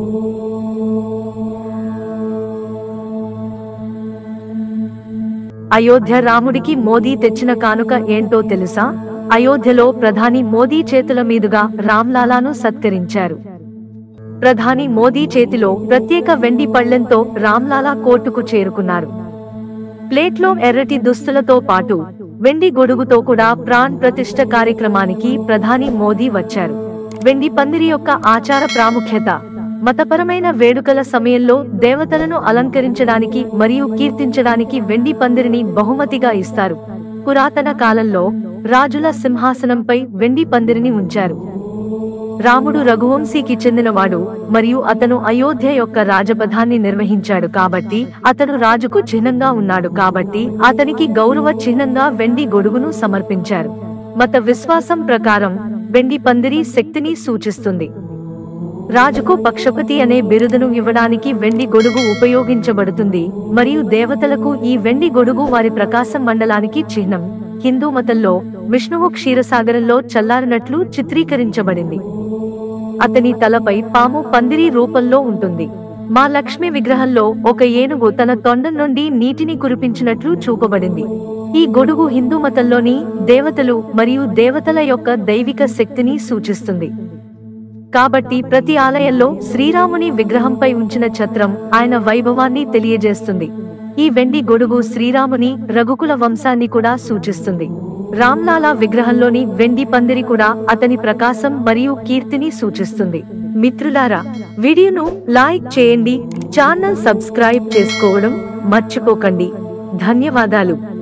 అయోధ్య రాముడికి మోదీ తెచ్చిన కానుక ఏంటో తెలుసా అయోధ్యలో ప్రధాని మోదీ చేతుల మీదుగా రామ్లాలాను సత్కరించారు ప్రధాని మోదీ చేతిలో ప్రత్యేక వెండి పళ్లెంతో రామ్లాలా కోర్టుకు చేరుకున్నారు ప్లేట్లో ఎర్రటి దుస్తులతో పాటు వెండి గొడుగుతో కూడా ప్రాణ్ ప్రతిష్ఠ కార్యక్రమానికి ప్రధాని మోదీ వచ్చారు వెండి పందిరి యొక్క ఆచార ప్రాముఖ్యత మతపరమైన వేడుకల సమయంలో దేవతలను అలంకరించడానికి మరియు కీర్తించడానికి వెండి పందిరిని బహుమతిగా ఇస్తారు పురాతన కాలంలో రాజుల సింహాసనంపై వెండి పందిరిని ఉంచారు రాముడు రఘువంశీకి చెందినవాడు మరియు అతను అయోధ్య యొక్క రాజపథాన్ని నిర్వహించాడు కాబట్టి అతను రాజుకు చిహ్నంగా ఉన్నాడు కాబట్టి అతనికి గౌరవ చిహ్నంగా వెండి గొడుగును సమర్పించారు మత విశ్వాసం ప్రకారం వెండి పందిరి శక్తిని సూచిస్తుంది రాజుకు పక్షపతి అనే బిరుదును ఇవ్వడానికి వెండి గొడుగు ఉపయోగించబడుతుంది మరియు దేవతలకు ఈ వెండి గొడుగు వారి ప్రకాశం మండలానికి చిహ్నం హిందూ మతంలో విష్ణువు క్షీరసాగరంలో చల్లారినట్లు చిత్రీకరించబడింది అతని తలపై పాము పందిరి రూపంలో ఉంటుంది మా లక్ష్మి విగ్రహంలో ఒక ఏనుగు తన తొండం నుండి నీటిని కురిపించినట్లు చూపబడింది ఈ గొడుగు హిందూ మతంలోని దేవతలు మరియు దేవతల యొక్క దైవిక శక్తిని సూచిస్తుంది కాబట్టి ప్రతి ఆలయంలో శ్రీరాముని విగ్రహంపై ఉంచిన ఛత్రం ఆయన వైభవాన్ని తెలియజేస్తుంది ఈ వెండి గొడుగు శ్రీరాముని రఘుకుల వంశాన్ని కూడా సూచిస్తుంది రామ్లాలా విగ్రహంలోని వెండి పందిరి కూడా అతని ప్రకాశం మరియు కీర్తిని సూచిస్తుంది మిత్రులారా వీడియోను లైక్ చేయండి ఛానల్ సబ్స్క్రైబ్ చేసుకోవడం మర్చిపోకండి ధన్యవాదాలు